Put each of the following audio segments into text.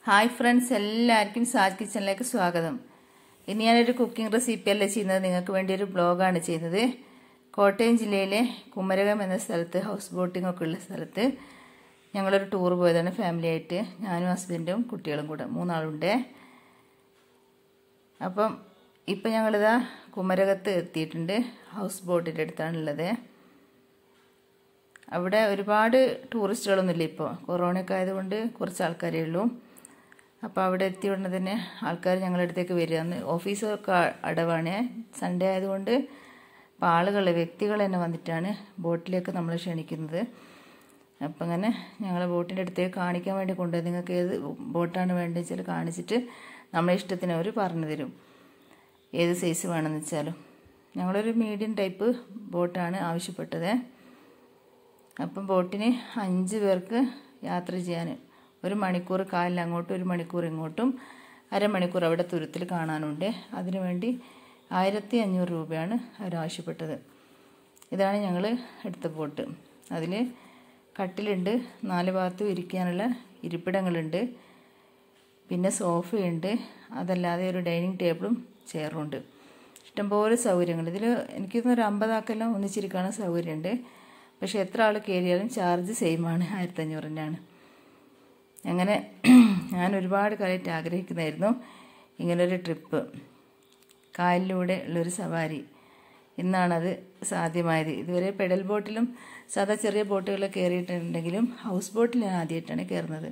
hi friends എല്ലാവർക്കും സാജ് കിച്ചണിലേക്ക് സ്വാഗതം ഇനി ഞാനൊരു കുക്കിംഗ് റെസിപ്പി അല്ല ചെയ്യുന്നത് നിങ്ങൾക്ക് വേണ്ടി ഒരു ബ്ലോഗാണ് ചെയ്യുന്നത് കോട്ടയം ജില്ലയിലെ കുമരകം എന്ന സ്ഥലത്ത് ഹൗസ് ബോട്ടിംഗ് ഒക്കെ ഉള്ള സ്ഥലത്ത് ഞങ്ങളൊരു ടൂർ പോയതാണ് ഫാമിലി ആയിട്ട് ഞാനും ഹസ്ബൻഡും കുട്ടികളും കൂടെ മൂന്നാളുണ്ട് അപ്പം ഇപ്പം ഞങ്ങളിതാ കുമരകത്ത് എത്തിയിട്ടുണ്ട് ഹൗസ് ബോട്ടിൻ്റെ അടുത്താണുള്ളത് അവിടെ ഒരുപാട് ടൂറിസ്റ്റുകളൊന്നുമില്ല ഇപ്പോൾ കൊറോണയൊക്കെ ആയതുകൊണ്ട് കുറച്ച് ആൾക്കാരേ ഉള്ളൂ അപ്പോൾ അവിടെ എത്തിയ ഉടനെ തന്നെ ആൾക്കാർ ഞങ്ങളുടെ അടുത്തേക്ക് വരിക അന്ന് ഓഫീസൊക്കെ അടവാണ് സൺഡേ ആയതുകൊണ്ട് അപ്പോൾ ആളുകൾ വ്യക്തികൾ തന്നെ വന്നിട്ടാണ് ബോട്ടിലേക്ക് നമ്മൾ ക്ഷണിക്കുന്നത് അപ്പം അങ്ങനെ ഞങ്ങളെ ബോട്ടിൻ്റെ അടുത്തേക്ക് കാണിക്കാൻ വേണ്ടി കൊണ്ടുപോയി നിങ്ങൾക്ക് ഏത് ബോട്ടാണ് വേണ്ടതെന്ന് വെച്ചാൽ കാണിച്ചിട്ട് നമ്മളെ ഇഷ്ടത്തിന് അവർ പറഞ്ഞു തരും ഏത് സൈസ് വേണമെന്ന് വെച്ചാലും ഞങ്ങളൊരു മീഡിയം ടൈപ്പ് ബോട്ടാണ് ആവശ്യപ്പെട്ടത് അപ്പം ബോട്ടിന് അഞ്ച് പേർക്ക് യാത്ര ചെയ്യാൻ ഒരു മണിക്കൂർ കാലിൽ അങ്ങോട്ടും ഒരു മണിക്കൂർ ഇങ്ങോട്ടും അരമണിക്കൂർ അവിടെ തുരുത്തിൽ കാണാനുണ്ട് അതിനുവേണ്ടി ആയിരത്തി അഞ്ഞൂറ് രൂപയാണ് അവർ ആവശ്യപ്പെട്ടത് ഇതാണ് ഞങ്ങൾ എടുത്ത ബോട്ട് അതിൽ കട്ടിലുണ്ട് നാല് ഭാഗത്തും ഇരിക്കാനുള്ള ഇരിപ്പിടങ്ങളുണ്ട് പിന്നെ സോഫയുണ്ട് അതല്ലാതെ ഒരു ഡൈനിങ് ടേബിളും ചെയറും ഉണ്ട് ഇഷ്ടംപോലെ സൗകര്യങ്ങൾ ഇതിൽ എനിക്കൊന്നും ഒരു അമ്പതാക്കെല്ലാം ഒന്നിച്ചിരിക്കാനുള്ള സൗകര്യമുണ്ട് പക്ഷെ എത്ര ആൾ കയറിയാലും ചാർജ് സെയിമാണ് ആയിരത്തഞ്ഞൂറിനാണ് അങ്ങനെ ഞാൻ ഒരുപാട് കാലമായിട്ട് ആഗ്രഹിക്കുന്നതായിരുന്നു ഇങ്ങനൊരു ട്രിപ്പ് കായലിലൂടെ ഉള്ളൊരു സവാരി ഇന്നാണത് സാധ്യമായത് ഇതുവരെ പെഡൽ ബോട്ടിലും സാധാ ചെറിയ ബോട്ടുകളിൽ കയറിയിട്ടുണ്ടെങ്കിലും ഹൗസ് ബോട്ടിൽ ഞാൻ ആദ്യമായിട്ടാണ് കയറുന്നത്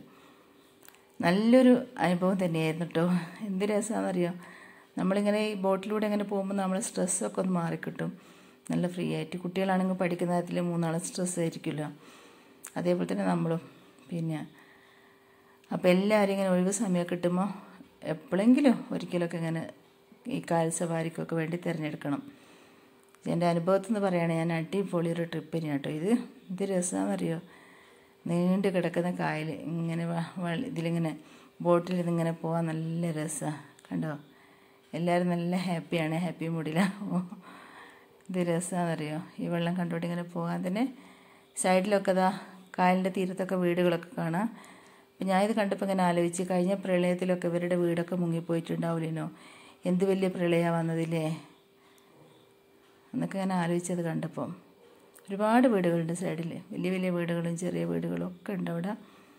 നല്ലൊരു അനുഭവം തന്നെയായിരുന്നു കേട്ടോ എന്ത് രസമാണെന്നറിയോ നമ്മളിങ്ങനെ ഈ ബോട്ടിലൂടെ ഇങ്ങനെ പോകുമ്പോൾ നമ്മളെ സ്ട്രെസ്സൊക്കെ ഒന്ന് മാറിക്കിട്ടും നല്ല ഫ്രീ ആയിട്ട് കുട്ടികളാണെങ്കിൽ പഠിക്കുന്ന കാര്യത്തിൽ മൂന്നാളും സ്ട്രെസ് ആയിരിക്കുമല്ലോ അതേപോലെ തന്നെ നമ്മളും പിന്നെ അപ്പോൾ എല്ലാവരും ഇങ്ങനെ ഒഴിവ് സമയം കിട്ടുമ്പോൾ എപ്പോഴെങ്കിലും ഒരിക്കലൊക്കെ ഇങ്ങനെ ഈ കാൽ സവാരിക്കൊക്കെ വേണ്ടി തിരഞ്ഞെടുക്കണം എൻ്റെ അനുഭവത്തിൽ നിന്ന് പറയുകയാണെങ്കിൽ ഞാൻ അടിപൊളി ഒരു ട്രിപ്പ് തന്നെയാണ് കേട്ടോ ഇത് ഇത് രസമാണെന്നറിയോ നീണ്ട് കിടക്കുന്ന കായൽ ഇങ്ങനെ ഇതിലിങ്ങനെ ബോട്ടിൽ ഇതിങ്ങനെ പോകാൻ നല്ല രസമാണ് കണ്ടോ എല്ലാവരും നല്ല ഹാപ്പിയാണ് ഹാപ്പി മൂഡിലാണ് ഇത് രസമാണെന്നറിയോ ഈ വെള്ളം കണ്ടോട്ട് ഇങ്ങനെ പോകാൻ തന്നെ സൈഡിലൊക്കെ ഇതാ കായലിൻ്റെ തീരത്തൊക്കെ വീടുകളൊക്കെ കാണാം അപ്പം ഞാനിത് കണ്ടപ്പോൾ ഇങ്ങനെ ആലോചിച്ച് കഴിഞ്ഞ പ്രളയത്തിലൊക്കെ ഇവരുടെ വീടൊക്കെ മുങ്ങിപ്പോയിട്ടുണ്ടാവില്ലേനോ എന്ത് വലിയ പ്രളയമാണ് വന്നതില്ലേ എന്നൊക്കെ ഇങ്ങനെ ആലോചിച്ചത് കണ്ടപ്പം ഒരുപാട് വീടുകളുണ്ട് സൈഡിൽ വലിയ വലിയ വീടുകളും ചെറിയ വീടുകളും ഒക്കെ ഉണ്ട് അവിടെ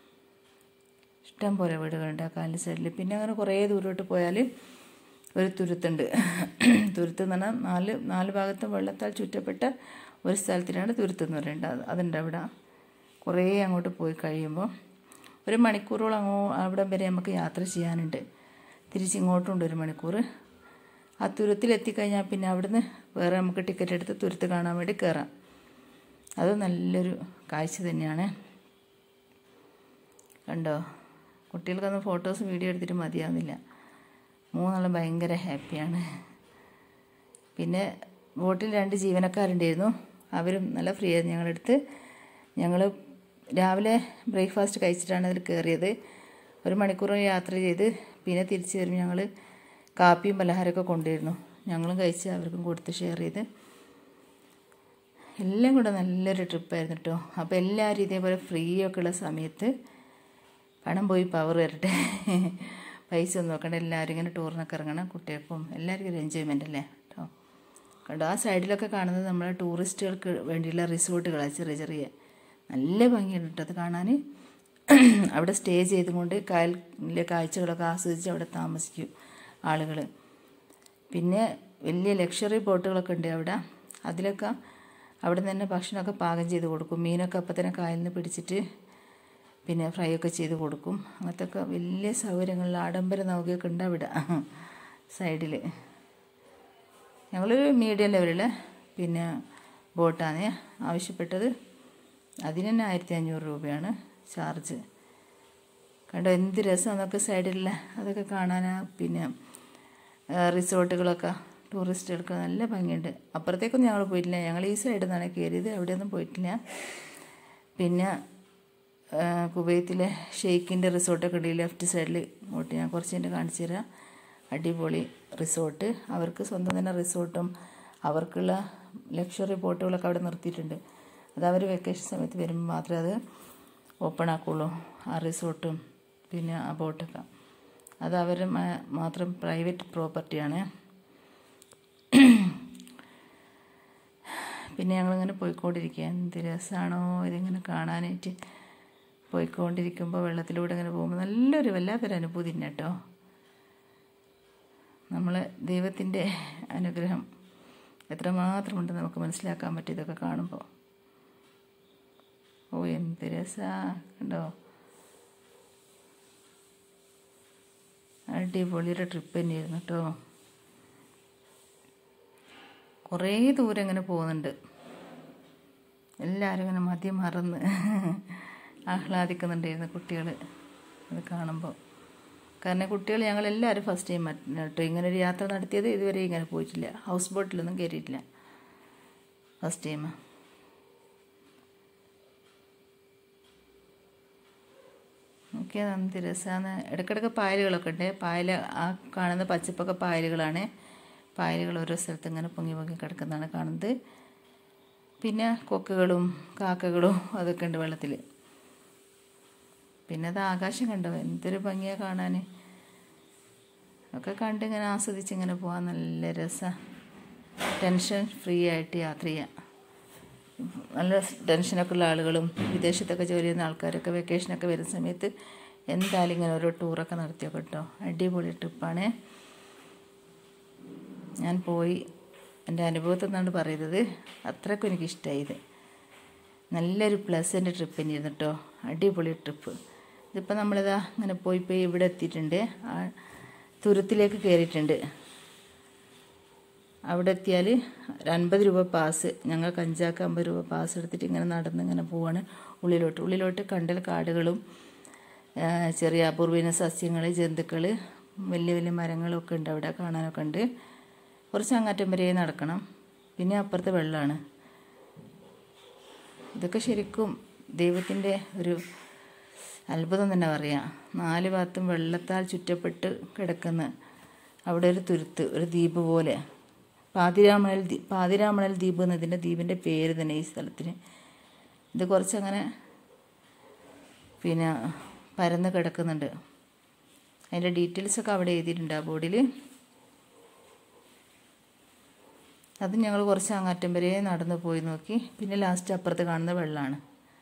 ഇഷ്ടം പോലെ വീടുകളുണ്ട് ആ കാലിൻ്റെ സൈഡിൽ പിന്നെ അങ്ങനെ കുറേ ദൂരോട്ട് പോയാൽ ഒരു തുരുത്തുണ്ട് തുരുത്ത് എന്ന് പറഞ്ഞാൽ നാല് നാല് ഭാഗത്തും വെള്ളത്താൽ ചുറ്റപ്പെട്ട ഒരു സ്ഥലത്തിനാണ് തുരുത്ത് എന്ന് പറയുന്നത് അതുണ്ട് അവിടെ കുറേ അങ്ങോട്ട് പോയി കഴിയുമ്പോൾ ഒരു മണിക്കൂറോളം അങ്ങോ അവിടെ വരെ നമുക്ക് യാത്ര ചെയ്യാനുണ്ട് തിരിച്ചിങ്ങോട്ടുണ്ട് ഒരു മണിക്കൂർ ആ തുരുത്തിലെത്തിക്കഴിഞ്ഞാൽ പിന്നെ അവിടുന്ന് വേറെ നമുക്ക് ടിക്കറ്റ് എടുത്ത് തുരുത്ത് കാണാൻ വേണ്ടി കയറാം അത് നല്ലൊരു കാഴ്ച തന്നെയാണ് കണ്ടോ കുട്ടികൾക്കൊന്നും ഫോട്ടോസ് വീഡിയോ എടുത്തിട്ട് മതിയാവുന്നില്ല മൂന്നാളും ഭയങ്കര ഹാപ്പിയാണ് പിന്നെ ബോട്ടിൽ രണ്ട് ജീവനക്കാരുണ്ടായിരുന്നു അവരും നല്ല ഫ്രീ ആയിരുന്നു ഞങ്ങളടുത്ത് ഞങ്ങൾ രാവിലെ ബ്രേക്ക്ഫാസ്റ്റ് കഴിച്ചിട്ടാണ് അതിൽ കയറിയത് ഒരു മണിക്കൂർ യാത്ര ചെയ്ത് പിന്നെ തിരിച്ച് വരുമ്പോൾ ഞങ്ങൾ കാപ്പിയും പലഹാരമൊക്കെ കൊണ്ടുവരുന്നു ഞങ്ങളും കഴിച്ച് അവർക്കും കൊടുത്ത് ഷെയർ ചെയ്ത് എല്ലാം കൂടെ നല്ലൊരു ട്രിപ്പായിരുന്നു കേട്ടോ അപ്പോൾ എല്ലാവരും ഇതേപോലെ ഫ്രീ ഒക്കെ ഉള്ള സമയത്ത് പണം പോയി പവർ വരട്ടെ പൈസ ഒന്നും നോക്കണ്ട എല്ലാവരും ഇങ്ങനെ ടൂറിനൊക്കെ ഇറങ്ങണം കുട്ടികൾക്കും എല്ലാവർക്കും ഒരു എൻജോയ്മെൻ്റ് അല്ലേ കേട്ടോ കണ്ടോ ആ സൈഡിലൊക്കെ കാണുന്നത് നമ്മളെ ടൂറിസ്റ്റുകൾക്ക് വേണ്ടിയുള്ള റിസോർട്ടുകളാണ് ചെറിയ ചെറിയ നല്ല ഭംഗിയുണ്ട് കേട്ടോ അത് കാണാൻ അവിടെ സ്റ്റേ ചെയ്തുകൊണ്ട് കായലിലെ കാഴ്ചകളൊക്കെ ആസ്വദിച്ച് അവിടെ താമസിക്കും ആളുകൾ പിന്നെ വലിയ ലക്ഷറി ബോട്ടുകളൊക്കെ ഉണ്ട് അവിടെ അതിലൊക്കെ അവിടെ നിന്ന് തന്നെ ഭക്ഷണമൊക്കെ പാകം ചെയ്ത് കൊടുക്കും മീനൊക്കെ അപ്പം തന്നെ കായലിൽ നിന്ന് പിടിച്ചിട്ട് പിന്നെ ഫ്രൈ ഒക്കെ ചെയ്ത് കൊടുക്കും അങ്ങനത്തെ ഒക്കെ വലിയ സൗകര്യങ്ങളിൽ ആഡംബര നൗകയൊക്കെ ഉണ്ട് അവിടെ സൈഡിൽ ഞങ്ങളൊരു മീഡിയം ലെവലിൽ പിന്നെ ബോട്ടാണ് ആവശ്യപ്പെട്ടത് അതിന് തന്നെ ആയിരത്തി അഞ്ഞൂറ് രൂപയാണ് ചാർജ് കണ്ടോ എന്ത് രസമാണെന്നൊക്കെ സൈഡിലുള്ള അതൊക്കെ കാണാനാ പിന്നെ റിസോർട്ടുകളൊക്കെ ടൂറിസ്റ്റുകൾക്ക് നല്ല ഭംഗിയുണ്ട് അപ്പുറത്തേക്കൊന്നും ഞങ്ങൾ പോയിട്ടില്ല ഞങ്ങൾ ഈ സൈഡിൽ നിന്നാണ് കയറിയത് അവിടെയൊന്നും പോയിട്ടില്ല പിന്നെ കുവൈത്തിലെ ഷെയ്ക്കിൻ്റെ റിസോർട്ടൊക്കെ ഉണ്ട് ലെഫ്റ്റ് സൈഡിൽ ഇങ്ങോട്ട് ഞാൻ കുറച്ച് എൻ്റെ കാണിച്ചു തരാം അടിപൊളി റിസോർട്ട് അവർക്ക് സ്വന്തം തന്നെ റിസോർട്ടും അവർക്കുള്ള ലക്ഷറി ബോട്ടുകളൊക്കെ അവിടെ നിർത്തിയിട്ടുണ്ട് അത് അവർ വെക്കേഷൻ സമയത്ത് വരുമ്പോൾ മാത്രമേ അത് ഓപ്പൺ ആക്കുള്ളൂ ആ റിസോർട്ടും പിന്നെ ആ ബോട്ടൊക്കെ അത് അവർ മാത്രം പ്രൈവറ്റ് പ്രോപ്പർട്ടിയാണ് പിന്നെ ഞങ്ങളിങ്ങനെ പോയിക്കൊണ്ടിരിക്കുക എന്ത് രസമാണോ ഇതിങ്ങനെ കാണാനായിട്ട് പോയിക്കൊണ്ടിരിക്കുമ്പോൾ വെള്ളത്തിലൂടെ ഇങ്ങനെ പോകുമ്പോൾ നല്ലൊരു വല്ലാത്തൊരു അനുഭൂതി തന്നെ കേട്ടോ നമ്മൾ ദൈവത്തിൻ്റെ അനുഗ്രഹം എത്രമാത്രമുണ്ട് നമുക്ക് മനസ്സിലാക്കാൻ പറ്റും ഇതൊക്കെ കാണുമ്പോൾ ഓ എന്ത് രസാ കണ്ടോ അടിപൊളിയുടെ ട്രിപ്പ് തന്നെയായിരുന്നു കേട്ടോ കുറേ ദൂരം ഇങ്ങനെ പോകുന്നുണ്ട് എല്ലാവരും ഇങ്ങനെ മദ്യം മറന്ന് ആഹ്ലാദിക്കുന്നുണ്ടായിരുന്നു കുട്ടികൾ അത് കാണുമ്പോൾ കാരണം കുട്ടികൾ ഞങ്ങളെല്ലാവരും ഫസ്റ്റ് ടൈം കേട്ടോ ഇങ്ങനെ ഒരു യാത്ര നടത്തിയത് ഇതുവരെ ഇങ്ങനെ പോയിട്ടില്ല ഹൗസ് ബോട്ടിലൊന്നും കയറിയിട്ടില്ല ഫസ്റ്റ് ടൈം ഓക്കെ എന്ത് രസമാണ് ഇടയ്ക്കിടയ്ക്ക് പായലുകളൊക്കെ ഉണ്ട് പായൽ ആ കാണുന്ന പച്ചപ്പൊക്കെ പായലുകളാണ് പായലുകൾ ഓരോ സ്ഥലത്ത് ഇങ്ങനെ പൊങ്ങി പൊങ്ങി കിടക്കുന്നതാണ് കാണുന്നത് പിന്നെ കൊക്കുകളും കാക്കകളും അതൊക്കെ ഉണ്ട് വെള്ളത്തിൽ പിന്നെ അത് ആകാശം കണ്ടോ എന്തൊരു ഭംഗിയാണ് കാണാൻ ഒക്കെ കണ്ട് ഇങ്ങനെ ആസ്വദിച്ച് ഇങ്ങനെ പോകാൻ നല്ല രസമാണ് ടെൻഷൻ ഫ്രീ ആയിട്ട് യാത്ര ചെയ്യാം നല്ല ടെൻഷനൊക്കെ ഉള്ള ആളുകളും വിദേശത്തൊക്കെ ജോലി ചെയ്യുന്ന ആൾക്കാരൊക്കെ വെക്കേഷനൊക്കെ വരുന്ന സമയത്ത് എന്തായാലും ഇങ്ങനെ ഓരോ ടൂറൊക്കെ നടത്തിയൊക്കെ കേട്ടോ അടിപൊളി ട്രിപ്പാണ് ഞാൻ പോയി എൻ്റെ അനുഭവത്തിൽ നിന്നാണ് പറയുന്നത് അത്രയ്ക്കും എനിക്കിഷ്ടമായി ഇത് നല്ലൊരു പ്ലസൻ്റ് ട്രിപ്പ് തന്നെയായിരുന്നു കേട്ടോ അടിപൊളി ട്രിപ്പ് ഇതിപ്പോൾ നമ്മളിതാ ഇങ്ങനെ പോയി പോയി ഇവിടെ എത്തിയിട്ടുണ്ട് ആ തുരുത്തിലേക്ക് കയറിയിട്ടുണ്ട് അവിടെ എത്തിയാൽ ഒരു അൻപത് രൂപ പാസ് ഞങ്ങൾക്ക് അഞ്ചാക്ക് അമ്പത് രൂപ പാസ് എടുത്തിട്ട് ഇങ്ങനെ നടന്ന് ഇങ്ങനെ പോവാണ് ഉള്ളിലോട്ട് ഉള്ളിലോട്ട് കണ്ടൽ കാടുകളും ചെറിയ അപൂർവീന സസ്യങ്ങൾ ജന്തുക്കൾ വലിയ വലിയ മരങ്ങളൊക്കെ ഉണ്ട് അവിടെ കാണാനൊക്കെ ഉണ്ട് കുറച്ച് അങ്ങാറ്റം വരെ നടക്കണം പിന്നെ അപ്പുറത്ത് വെള്ളമാണ് ഇതൊക്കെ ശരിക്കും ദൈവത്തിൻ്റെ ഒരു അത്ഭുതം തന്നെ പറയാം നാല് ഭാഗത്തും വെള്ളത്താൽ ചുറ്റപ്പെട്ട് കിടക്കുന്ന അവിടെ ഒരു തുരുത്ത് ഒരു ദ്വീപ് പോലെ പാതിരാമണൽ പാതിരാമണൽ ദ്വീപ് എന്നതിൻ്റെ ദ്വീപിൻ്റെ പേര് തന്നെ ഈ സ്ഥലത്തിന് ഇത് കുറച്ചങ്ങനെ പിന്നെ പരന്ന് കിടക്കുന്നുണ്ട് അതിൻ്റെ ഡീറ്റെയിൽസൊക്കെ അവിടെ എഴുതിയിട്ടുണ്ട് ആ ബോർഡിൽ അത് ഞങ്ങൾ കുറച്ച് അങ്ങാറ്റം വരെ നടന്നു പോയി നോക്കി പിന്നെ ലാസ്റ്റ് അപ്പുറത്ത് കാണുന്ന വെള്ളമാണ്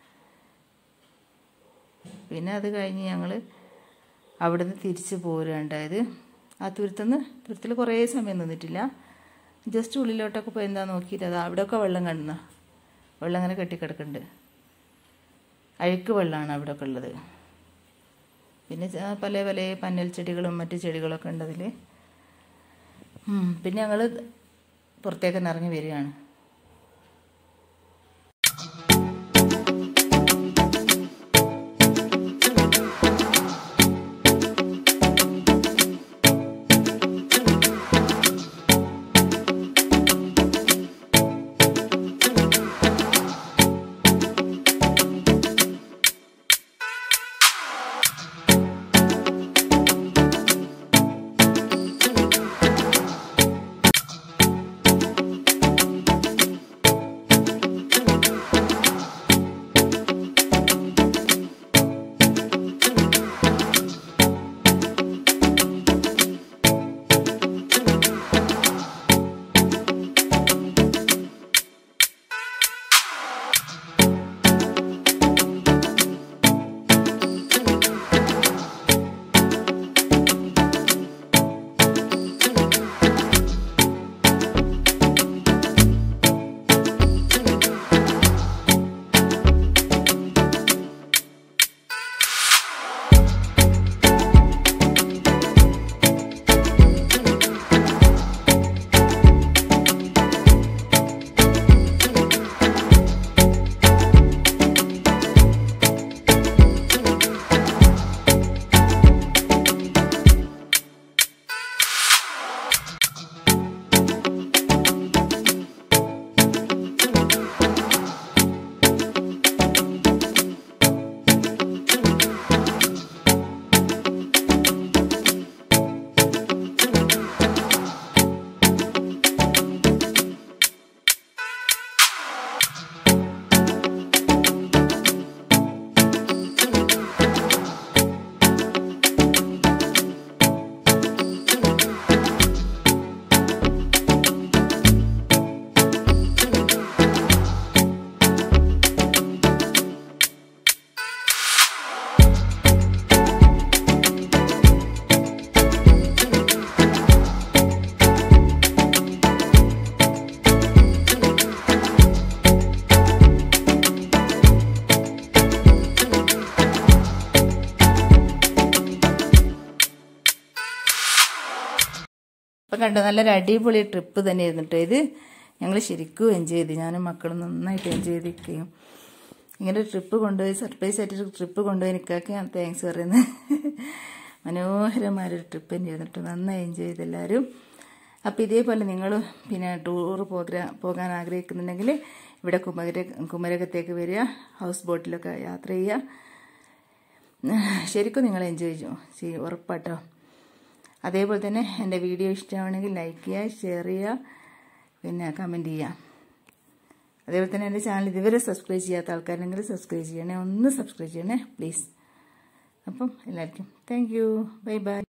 പിന്നെ അത് കഴിഞ്ഞ് ഞങ്ങൾ അവിടുന്ന് തിരിച്ച് പോരുകയുണ്ടായത് ആ തുരുത്തുനിന്ന് തുരുത്തിൽ കുറേ സമയം നിന്നിട്ടില്ല ജസ്റ്റ് ഉള്ളിലോട്ടൊക്കെ പോയി എന്താ നോക്കിയിട്ട് അത് അവിടെയൊക്കെ വെള്ളം കണ്ടുന്ന വെള്ളം അങ്ങനെ കെട്ടിക്കിടക്കുന്നുണ്ട് അഴുക്ക് വെള്ളമാണ് അവിടെയൊക്കെ ഉള്ളത് പിന്നെ പല പല പന്നൽ ചെടികളും മറ്റു ചെടികളൊക്കെ ഉണ്ട് അതിൽ പിന്നെ ഞങ്ങൾ പുറത്തേക്ക് ഇറങ്ങി വരികയാണ് അപ്പം കണ്ടോ നല്ലൊരു അടിപൊളി ട്രിപ്പ് തന്നെയായിരുന്നു കേട്ടോ ഇത് ഞങ്ങൾ ശരിക്കും എൻജോയ് ചെയ്തു ഞാനും മക്കളും നന്നായിട്ട് എൻജോയ് ചെയ്തിരിക്കുകയും ഇങ്ങനെ ഒരു ട്രിപ്പ് കൊണ്ടുപോയി സർപ്രൈസ് ആയിട്ടൊരു ട്രിപ്പ് കൊണ്ടുപോയി എനിക്കൊക്കെ ഞാൻ താങ്ക്സ് പറയുന്നത് മനോഹരമായൊരു ട്രിപ്പ് തന്നെയായിരുന്നു കേട്ടോ നന്നായി എൻജോയ് ചെയ്ത് എല്ലാവരും അപ്പോൾ ഇതേപോലെ നിങ്ങൾ പിന്നെ ടൂർ പോകാൻ പോകാൻ ആഗ്രഹിക്കുന്നുണ്ടെങ്കിൽ ഇവിടെ കുമര കുമരകത്തേക്ക് വരിക ഹൗസ് ബോട്ടിലൊക്കെ യാത്ര ചെയ്യുക ശരിക്കും നിങ്ങൾ എൻജോയ് ചെയ്യും ഉറപ്പാട്ടോ അതേപോലെ തന്നെ എൻ്റെ വീഡിയോ ഇഷ്ടമാണെങ്കിൽ ലൈക്ക് ചെയ്യുക ഷെയർ ചെയ്യുക പിന്നെ കമൻറ്റ് ചെയ്യുക അതേപോലെ തന്നെ എൻ്റെ ചാനൽ ഇതുവരെ സബ്സ്ക്രൈബ് ചെയ്യാത്ത ആൾക്കാരുണ്ടെങ്കിൽ സബ്സ്ക്രൈബ് ചെയ്യണേ ഒന്ന് സബ്സ്ക്രൈബ് ചെയ്യണേ പ്ലീസ് അപ്പം എല്ലാവർക്കും താങ്ക് യു ബൈ ബൈ